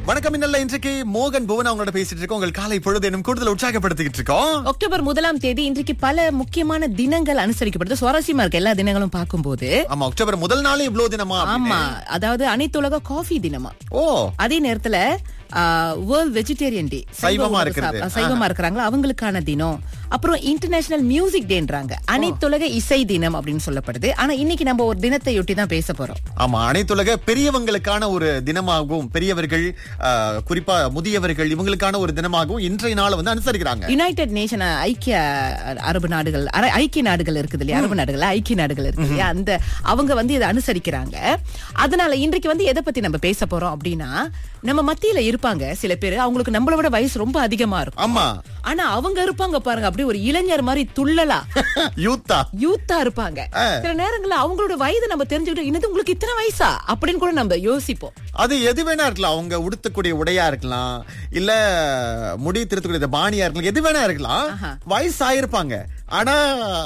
வணக்கம் இன்னல்ல இன்றைக்கு மோகன் புவன் அவங்களோட பேசிட்டு இருக்கோம் உங்கள் காலை பொழுது இன்னும் கூடுதல் உற்சாகப்படுத்திக்கிட்டு இருக்கோம் அக்டோபர் முதலாம் தேதி இன்றைக்கு பல முக்கியமான தினங்கள் அனுசரிக்கப்படுது சுவாரஸ்யமா இருக்கு எல்லா தினங்களும் பார்க்கும்போது ஆமா அக்டோபர் முதல் நாளே இவ்வளவு தினமா அப்படின்னு. ஆமா அதாவது அனைத்துலக காஃபி தினமா ஓ அதே நேரத்துல வேர்ல்ட் வெஜிடேரியன் டே சைவமா இருக்கிறது. சைவமா இருக்கிறாங்களா அவங்களுக்கான தினம் அப்புறம் இன்டர்நேஷனல் மியூசிக் டேன்றாங்க அனைத்துலக இசை தினம் அப்படின்னு சொல்லப்படுது ஆனா இன்னைக்கு நம்ம ஒரு தினத்தையொட்டி தான் பேச போறோம் ஆமா அனைத்துலக பெரியவங்களுக்கான ஒரு தினமாகவும் பெரியவர்கள் ஆ, குறிப்பா முதியவர்கள் இவங்களுக்கான ஒரு தினமாகவும் இன்றைய நாளை வந்து அனுசரிக்கிறாங்க யுனைடெட் நேஷன் ஐக்கிய அரபு நாடுகள் அர- ஐக்கிய நாடுகள் இருக்குது இல்லையா அரபு நாடுகள் ஐக்கிய நாடுகள் இருக்கு இல்லையா அந்த அவங்க வந்து இதை அனுசரிக்கிறாங்க அதனால இன்றைக்கு வந்து எதை பத்தி நம்ம பேச போறோம் அப்படின்னா நம்ம மத்தியில இருப்பாங்க சில பேர் அவங்களுக்கு நம்மள விட வயசு ரொம்ப அதிகமா இருக்கும் ஆமா ஆனா அவங்க இருப்பாங்க பாருங்க அப்படியே ஒரு இளைஞர் மாதிரி துள்ளலா யூத்தா யூத்தா இருப்பாங்க ஆ. சில நேரங்கள்ல அவங்களோட வயது நம்ம தெரிஞ்சுக்கிட்டு இன்னது உங்களுக்கு இத்தனை வயசா அப்படின்னு கூட நம்ம யோசிப்போம் அது எது வேணா இருக்கலாம் அவங்க உடுத்தக்கூடிய உடையா இருக்கலாம் இல்ல முடி திருத்தக்கூடிய பாணியா இருக்கலாம் எது வேணா இருக்கலாம் ஆஹா. வயசு ஆயிருப்பாங்க ஆனா